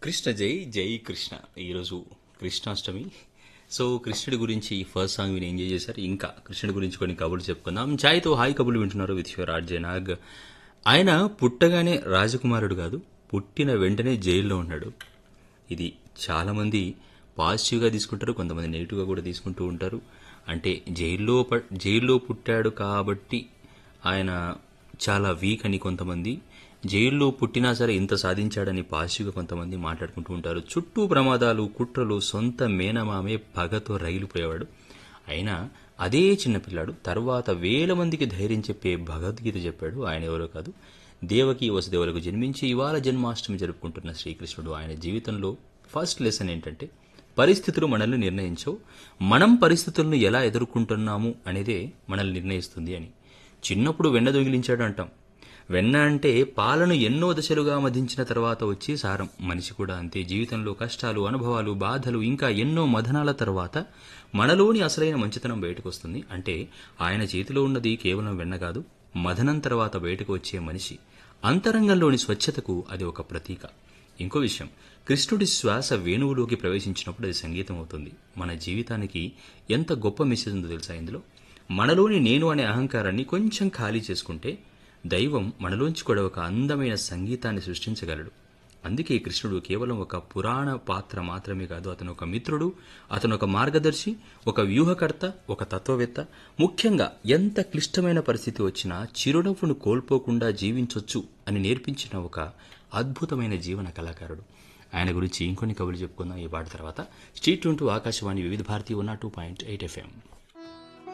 కృష్ణ జై జై కృష్ణ ఈరోజు కృష్ణాష్టమి సో కృష్ణుడి గురించి ఫస్ట్ సాంగ్ విని ఎంజాయ్ చేశారు ఇంకా కృష్ణుడి గురించి కొన్ని కబుర్లు చెప్పుకుందాం ఛాయ్తో హాయ్ కబుర్లు వింటున్నారు విత్ యువర్ ఆర్జే నాగ్ ఆయన పుట్టగానే రాజకుమారుడు కాదు పుట్టిన వెంటనే జైల్లో ఉన్నాడు ఇది చాలామంది పాజిటివ్గా తీసుకుంటారు కొంతమంది నెగిటివ్గా కూడా తీసుకుంటూ ఉంటారు అంటే జైల్లో ప- జైల్లో పుట్టాడు కాబట్టి ఆయన చాలా వీక్ అని కొంతమంది జైల్లో పుట్టినా సరే ఇంత సాధించాడని పాజిటివ్గా కొంతమంది మాట్లాడుకుంటూ ఉంటారు చుట్టూ ప్రమాదాలు కుట్రలు సొంత మేనమామే పగతో రైలు పోయేవాడు అయినా అదే చిన్నపిల్లాడు తర్వాత వేల మందికి ధైర్యం చెప్పే భగవద్గీత చెప్పాడు ఆయన ఎవరో కాదు దేవకి వసుదేవులకు జన్మించి ఇవాళ జన్మాష్టమి జరుపుకుంటున్న శ్రీకృష్ణుడు ఆయన జీవితంలో ఫస్ట్ లెసన్ ఏంటంటే పరిస్థితులు మనల్ని నిర్ణయించవు మనం పరిస్థితులను ఎలా ఎదుర్కొంటున్నాము అనేదే మనల్ని నిర్ణయిస్తుంది అని చిన్నప్పుడు వెన్న దొంగిలించాడు అంటాం వెన్న అంటే పాలను ఎన్నో దశలుగా మధించిన తర్వాత వచ్చే సారం మనిషి కూడా అంతే జీవితంలో కష్టాలు అనుభవాలు బాధలు ఇంకా ఎన్నో మథనాల తర్వాత మనలోని అసలైన మంచితనం బయటకు వస్తుంది అంటే ఆయన చేతిలో ఉన్నది కేవలం వెన్న కాదు మథనం తర్వాత బయటకు వచ్చే మనిషి అంతరంగంలోని స్వచ్ఛతకు అది ఒక ప్రతీక ఇంకో విషయం కృష్ణుడి శ్వాస వేణువులోకి ప్రవేశించినప్పుడు అది సంగీతం అవుతుంది మన జీవితానికి ఎంత గొప్ప మెసేజ్ ఉందో తెలుసా ఇందులో మనలోని నేను అనే అహంకారాన్ని కొంచెం ఖాళీ చేసుకుంటే దైవం మనలోంచి కూడా ఒక అందమైన సంగీతాన్ని సృష్టించగలడు అందుకే కృష్ణుడు కేవలం ఒక పురాణ పాత్ర మాత్రమే కాదు అతను ఒక మిత్రుడు అతను ఒక మార్గదర్శి ఒక వ్యూహకర్త ఒక తత్వవేత్త ముఖ్యంగా ఎంత క్లిష్టమైన పరిస్థితి వచ్చినా చిరునవ్వును కోల్పోకుండా జీవించొచ్చు అని నేర్పించిన ఒక అద్భుతమైన జీవన కళాకారుడు ఆయన గురించి ఇంకొన్ని కబుర్లు చెప్పుకుందాం ఈ పాట తర్వాత స్ట్రీట్ ఉంటూ ఆకాశవాణి వివిధ భారతి ఉన్న టూ పాయింట్ ఎయిట్ ఎఫ్ఎం